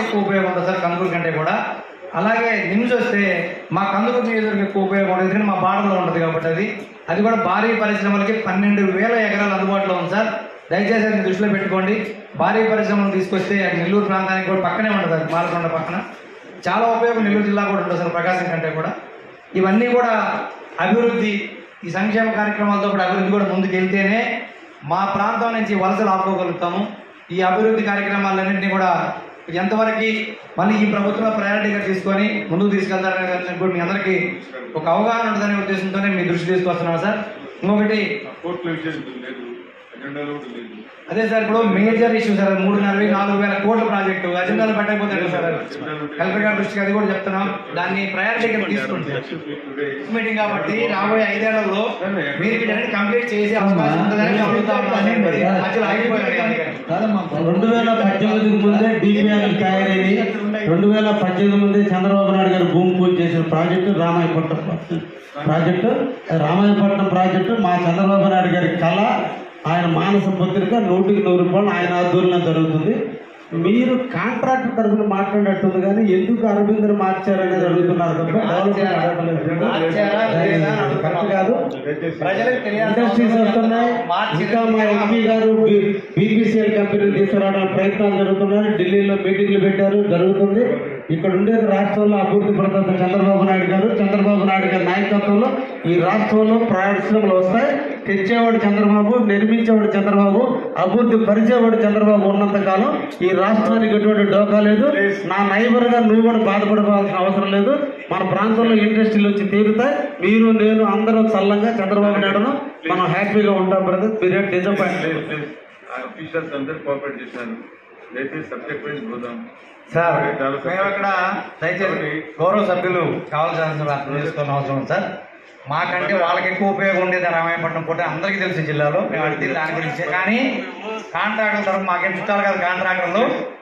ఎక్కువ ఉపయోగం ఉంటుంది సార్ కందుకూరు కంటే కూడా అలాగే నిమ్స్ వస్తే మా కందుకూరు నియోజకవర్గం ఎక్కువ ఉపయోగం ఉంటుంది ఎందుకంటే మా బార్డర్లో ఉంటుంది కాబట్టి అది అది కూడా భారీ పరిశ్రమలకి పన్నెండు వేల ఎకరాలు అందుబాటులో ఉంది సార్ దయచేసి అది దృష్టిలో పెట్టుకోండి భారీ పరిశ్రమలు తీసుకొస్తే అది నెల్లూరు ప్రాంతానికి కూడా పక్కనే ఉంటుంది అది పాలకొండ పక్కన చాలా ఉపయోగం నెల్లూరు జిల్లా కూడా ఉంటుంది సార్ ప్రకాశం కంటే కూడా ఇవన్నీ కూడా అభివృద్ధి ఈ సంక్షేమ కార్యక్రమాలతో కూడా అభివృద్ధి కూడా ముందుకు వెళ్తేనే మా ప్రాంతం నుంచి వలసలు ఆపుకోగలుగుతాము ఈ అభివృద్ధి కార్యక్రమాలన్నింటినీ కూడా ఎంతవరకు మళ్ళీ ఈ ప్రభుత్వం ప్రయారిటీగా తీసుకొని ముందుకు తీసుకెళ్తారనే దాని కూడా మీ అందరికీ ఒక అవగాహన ఉంటుందనే ఉద్దేశంతోనే మీ దృష్టి తీసుకొస్తున్నాను సార్ ఇంకొకటి కోర్టులో విషయం లేదు అజెండాలో కూడా లేదు అదే సార్ ఇప్పుడు మేజర్ ఇష్యూ సార్ మూడు నలభై నాలుగు వేల కోట్ల ప్రాజెక్టు అజెండాలు పెట్టకపోతే సార్ కలెక్టర్ గారి దృష్టికి అది కూడా చెప్తున్నాం దాన్ని ప్రయారిటీగా తీసుకుంటే మీటింగ్ కాబట్టి రాబోయే ఐదేళ్లలో మీరు వీటన్ని కంప్లీట్ చేసే అవకాశం ఉంటుందని అడుగుతా ఉన్నాను మరి మధ్యలో ఆగిపోయారు అందుకని. రెండు వేల పద్దెనిమిదికి ముందే డిపిఆర్ తయారైంది రెండు వేల పద్దెనిమిది ముందే చంద్రబాబు నాయుడు గారు భూమి పూజ చేసిన project Ramayapatnam project Ramayapatnam project మా చంద్రబాబు నాయుడు గారి కళ ఆయన మానస పత్రిక నూటికి నూరు రూపాయలు ఆయన ఆధ్వర్యంలో జరుగుతుంది మీరు కాంట్రాక్ట్ తరఫున మాట్లాడినట్టుంది కానీ ఎందుకు అరవింద్ మార్చారనేది అడుగుతున్నారు తప్ప డెవలప్మెంట్ అడగట్లేదు. మార్చారా లేదా అని అడుగుతున్నాం. కరెక్ట్ కాదు ప్రజలకు తెలియాల్సిన ఇండస్ట్రీస్ అవసరం వస్తున్నాయి మార్చి ఇంకా మా ఎంపీ గారు బీపీసీఎల్ కంపెనీ తీసుకురావడానికి ప్రయత్నాలు జరుగుతున్నాయి ఢిల్లీలో మీటింగ్లు పెట్టారు జరుగుతుంది ఇక్కడ ఉండేది రాష్ట్రంలో అభివృద్ధి పడుతుంది చంద్రబాబు నాయుడు గారు చంద్రబాబు నాయుడు గారి నాయకత్వంలో ఈ రాష్ట్రంలో పరిశ్రమలు వస్తాయి తెచ్చేవాడు చంద్రబాబు నిర్మించేవాడు చంద్రబాబు అభివృద్ధి పరిచేవాడు చంద్రబాబు ఉన్నంత కాలం ఈ రాష్ట్రానికి ఎటువంటి డోకా లేదు నా నైబర్ గా నువ్వు కూడా బాధపడవలసిన అవసరం లేదు మన ప్రాంతంలో ఇండస్ట్రీలు వచ్చి తీరుతాయి మీరు నేను అందరం చల్లంగా చంద్రబాబు నాయుడును మనం హ్యాపీగా ఉంటాం బ్రదర్ పీరియడ్ డిసప్పాయింట్ ఆఫీసర్స్ అందరు కోఆపరేట్ చేశారు దయచేసి సబ్జెక్ట్ వైజ్ పోదాం సార్ మేము ఇక్కడ దయచేసి గౌరవ సభ్యులు కావాల్సిన అర్థం చేసుకోవాల్సిన అవసరం ఉంది సార్ మాకంటే వాళ్ళకి ఎక్కువ ఉపయోగం ఉండేది రామాయపట్నం పూట అందరికీ తెలుసు జిల్లాలో మేము అడిగింది దాని గురించి కానీ కాంట్రాక్టర్ తరఫు మాకేం చుట్టాలు కాదు కాంట్రాక్టర్లు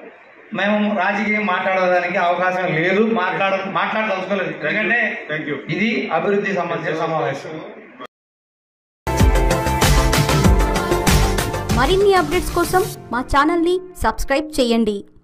మేము రాజకీయం మాట్లాడడానికి అవకాశం లేదు మాట్లాడ మాట్లాడదలుచుకోలేదు ఎందుకంటే థ్యాంక్ యూ ఇది అభివృద్ధి సంబంధించిన సమావేశం మరిన్ని అప్డేట్స్ కోసం మా ఛానల్ని సబ్స్క్రైబ్ చేయండి